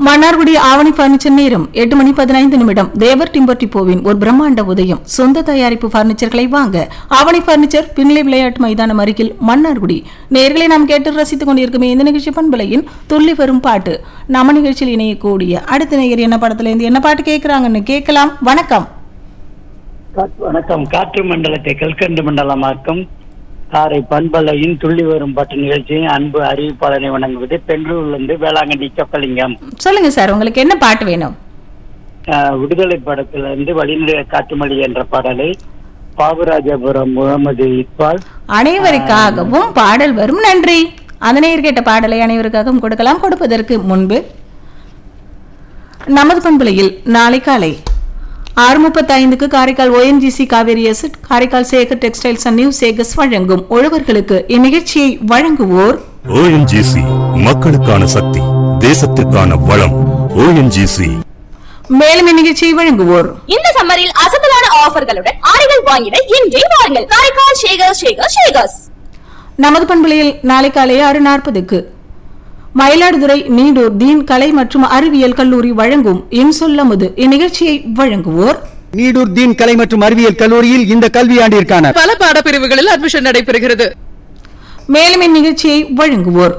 மன்னார்குடி ஆவணி furniture நேரம் எட்டு மணி பதினைந்து நிமிடம் தேவர் டிம்பர் டிப்போவின் ஒரு பிரம்மாண்ட உதயம் சொந்த தயாரிப்பு பர்னிச்சர்களை வாங்க ஆவணி பர்னிச்சர் பின்லை விளையாட்டு மைதானம் அருகில் மன்னார்குடி நேர்களை நாம் கேட்டு ரசித்துக் கொண்டிருக்கும் இந்த நிகழ்ச்சி பண்பலையின் துள்ளி வரும் பாட்டு நம்ம நிகழ்ச்சியில் இணையக்கூடிய அடுத்த நேயர் என்ன படத்துல இருந்து என்ன பாட்டு கேட்கறாங்கன்னு கேட்கலாம் வணக்கம் காற்று- வணக்கம் காற்று மண்டலத்தை கல்கண்டு மண்டலமாக்கும் காரை பண்பலையின் துள்ளி வரும் பாட்டு நிகழ்ச்சியின் அன்பு அறிவிப்பாளரை வணங்குவது பெங்களூர்லேருந்து வேளாங்கண்ணி சொக்கலிங்கம் சொல்லுங்க சார் உங்களுக்கு என்ன பாட்டு வேணும் ஆஹ், விடுதலை படத்திலிருந்து வழிநிலைய காட்டுமொழி என்ற பாடலை பாபுராஜபுரம் முகமது இக்பால் அனைவருக்காகவும் பாடல் வரும் நன்றி அந்த நேயர் கேட்ட பாடலை அனைவருக்காகவும் கொடுக்கலாம் கொடுப்பதற்கு முன்பு நமது பண்பலையில் நாளை காலை ஆறு முப்பத்தைந்துக்கு Karaikal ONGC Cauvery asset Karaikal Sekar textiles and new Sekars வழங்கும் உழவர்களுக்கு இந்நிகழ்ச்சியை வழங்குவோர் ஓஎன்ஜிசி மக்களுக்கான சக்தி தேசத்திற்கான வளம் ஓஎன்ஜிசி மேலும் இந்நிகழ்ச்சியை வழங்குவோர் இந்த சம்மரில் அசத்தலான ஆஃபர்களுடன் ஆடைகள் வாங்கிட இன்றே வாருங்கள் காரைக்கால் ஷேகர் ஷேகர் ஷேகர்ஸ் நமது பண்பலையில் நாளை காலை ஆறு நாற்பதுக்கு மயிலாடுதுறை நீடூர் தீன் கலை மற்றும் அறிவியல் கல்லூரி வழங்கும் இன்சொல்லமுது இந்நிகழ்ச்சியை வழங்குவோர் நீடூர் தீன் கலை மற்றும் அறிவியல் கல்லூரியில் இந்த கல்வியாண்டிற்கான பல பாடப்பிரிவுகளில் அட்மிஷன் நடைபெறுகிறது மேலும் இந்நிகழ்ச்சியை வழங்குவோர்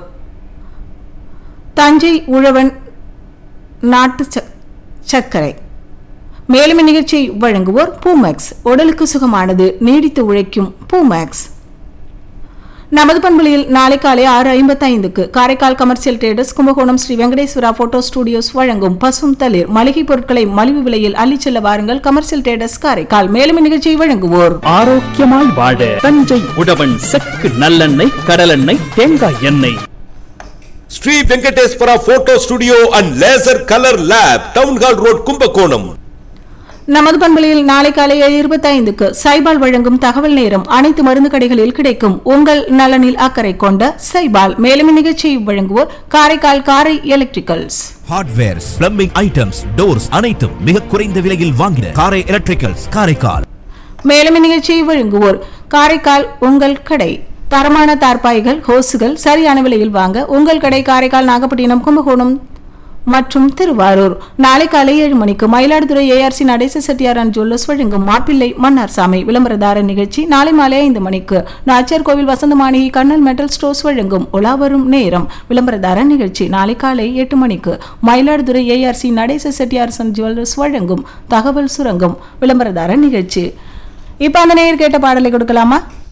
தஞ்சை உழவன் நாட்டு ச- சர்க்கரை மேலும் இந்நிகழ்ச்சியை வழங்குவோர் பூமேக்ஸ் உடலுக்கு சுகமானது நீடித்து உழைக்கும் பூமேக்ஸ் நமது பண்புலியில் நாளை காலை ஆறு ஐம்பத்தைந்துக்கு Karaikal commercial traders Kumbakonam Sri Venkateswara photo studios வழங்கும் பசும் தளிர் மளிகை பொருட்களை மலிவு விலையில் அள்ளிச் செல்ல வாருங்கள் கமர்ஷியல் ட்ரேடர்ஸ் காரைக்கால் மேலும் இந்நிகழ்ச்சியை வழங்குவோர் ஆரோக்கியமாய் வாழ தஞ்சை உழவன் செக்கு நல்லெண்ணெய் கடலெண்ணெய் தேங்காய் எண்ணெய் Sri Venkateswara photo studio and laser colour lab town hall road Kumbakonam நமது பண்பலையில் நாளை காலை ஏழு இருபத்தைந்துக்கு சைபால் வழங்கும் தகவல் நேரம் அனைத்து மருந்து கடைகளில் கிடைக்கும் உங்கள் நலனில் அக்கறை கொண்ட சைபால் மேலும் இந்நிகழ்ச்சியை வழங்குவோர் Karaikal Karai electricals hardwares plumbing items doors அனைத்தும் மிக குறைந்த விலையில் வாங்கின காரை எலக்ட்ரிக்கல்ஸ் காரைக்கால் மேலும் இந்நிகழ்ச்சியை வழங்குவோர் காரைக்கால் உங்கள் கடை தரமான தார்பாய்கள் ஹோசுகள் சரியான விலையில் வாங்க உங்கள் கடை காரைக்கால் நாகப்பட்டினம் கும்பகோணம் மற்றும் திருவாரூர் நாளை காலை ஏழு மணிக்கு மயிலாடுதுறை ஏஆர்சி நடேச செட்டியார் அண்ட் ஜுவல்லர்ஸ் வழங்கும் மாப்பிள்ளை மன்னார்சாமி விளம்பரதார நிகழ்ச்சி நாளை மாலை ஐந்து மணிக்கு நாச்சர் கோவில் வசந்த மாளிகை கண்ணல் மெட்டல் ஸ்டோர்ஸ் வழங்கும் உலாவரும் நேரம் விளம்பரதார நிகழ்ச்சி நாளை காலை எட்டு மணிக்கு மயிலாடுதுறை ஏஆர்சி நடேச செட்டியார் அண்ட் ஜுவல்லர்ஸ் வழங்கும் தகவல் சுரங்கம் விளம்பரதார நிகழ்ச்சி இப்ப அந்த நேயர் கேட்ட பாடலை கொடுக்கலாமா